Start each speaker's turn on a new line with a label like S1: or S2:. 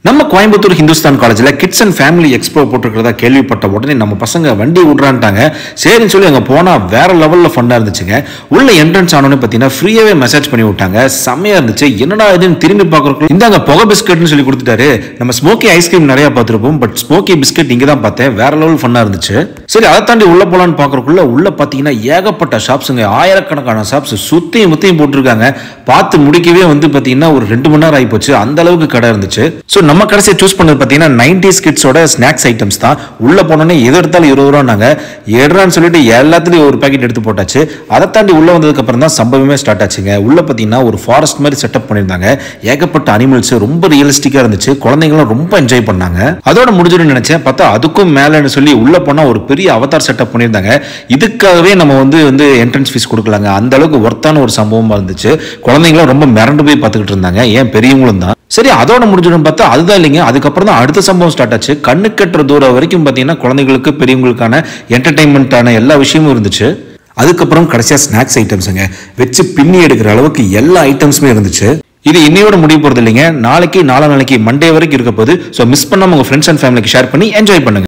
S1: நம்ம கோயம்புத்தூர் ஹிந்துஸ்தான் காலேஜில் kids and family expo போட்டிருக்கிறதா கேள்விப்பட்ட உடனே நம்ம பசங்க வண்டி விட்றான்ட்டாங்க சரின்னு சொல்லி அங்கே போனால் வேற லெவலில் ஃபண்டாக இருந்துச்சுங்க உள்ள என்ட்ரன்ஸ் ஆனோன்னு பார்த்தீங்கன்னா ஃப்ரீயாகவே மெசேஜ் பண்ணி விட்டாங்க செம்மையாக இருந்துச்சு என்னடா இதுன்னு திரும்பி பார்க்குறோம் இந்தாங்க புகை பிஸ்கட்னு சொல்லி கொடுத்துட்டாரு நம்ம ஸ்மோக்கி ஐஸ்கிரீம் நிறைய பார்த்துருப்போம் பட் ஸ்மோக்கி பிஸ்கட் இங்கே தான் பார்த்தேன் வேற லெவல் ஃபன்னாக இருந்துச்சு சரி அதை தாண்டி உள்ள போலான்னு பார்க்கறக்குள்ள உள்ள பார்த்தீங்கன்னா ஏகப்பட்ட ஷாப்ஸுங்க ஆயிரக்கணக்கான ஷாப்ஸ் சுத்தியும் முத்தையும் போட்டிருக்காங்க பார்த்து முடிக்கவே வந்து பார்த்தீங்கன்னா ஒரு ரெண்டு மணி நேரம் ஆகிப்போச்சு அந்த அளவுக்கு கடை இருந்துச்சு ஸோ நம்ம கடைசியை சூஸ் பண்ணது பார்த்தீங்கன்னா நைன்டிஸ் கிட்ஸோட ஸ்நாக்ஸ் ஐட்டம்ஸ் தான் உள்ள போனோன்னே எது எடுத்தாலும் இருபது ரூபா நாங்க எடுறான்னு சொல்லிட்டு எல்லாத்துலயும் ஒரு பாக்கெட் எடுத்து போட்டாச்சு அதை தாண்டி உள்ள வந்ததுக்கு அப்புறம் தான் சம்பவமே ஸ்டார்ட் ஆச்சுங்க உள்ள பார்த்தீங்கன்னா ஒரு ஃபாரஸ்ட் மாதிரி செட்டப் பண்ணியிருந்தாங்க ஏகப்பட்ட அனிமல்ஸ் ரொம்ப ரியலிஸ்டிக்கா இருந்துச்சு குழந்தைங்களும் ரொம்ப என்ஜாய் பண்ணாங்க அதோட முடிஞ்சிடும் நினைச்சேன் பார்த்தா அதுக்கும் மேலன்னு சொல்லி உள்ள போனா ஒரு பெரிய அவதார் செட்டப் பண்ணியிருந்தாங்க இதுக்காகவே நம்ம வந்து வந்து என்ட்ரன்ஸ் ஃபீஸ் கொடுக்கலாங்க அந்த அளவுக்கு ஒர்த்தான ஒரு சம்பவமா இருந்துச்சு குழந்தைங்களும் ரொம்ப மிரண்டு போய் பார்த்துக்கிட்டு இருந்தாங்க ஏன் பெரியவங்களும் தான் சரி அதோட முடிஞ்சிடும் பார்த்தா அதுதான் இல்லைங்க அதுக்கப்புறம் தான் அடுத்த சம்பவம் ஸ்டார்ட் ஆச்சு கண்ணு கட்டுற தூரம் வரைக்கும் பார்த்தீங்கன்னா குழந்தைங்களுக்கு பெரியவங்களுக்கான என்டர்டைன்மெண்ட்டான எல்லா விஷயமும் இருந்துச்சு அதுக்கப்புறம் கடைசியா ஸ்நாக்ஸ் ஐட்டம்ஸுங்க வச்சு பின்னி எடுக்கிற அளவுக்கு எல்லா ஐட்டம்ஸுமே இருந்துச்சு இது இன்னையோட முடிய போறது இல்லைங்க நாளைக்கு நாளா நாளைக்கு மண்டே வரைக்கும் இருக்க போது ஸோ மிஸ் பண்ணாம உங்க ஃப்ரெண்ட்ஸ் அண்ட் ஃபேமிலிக்கு ஷேர் பண்ணி என்ஜாய் பண்ணுங்க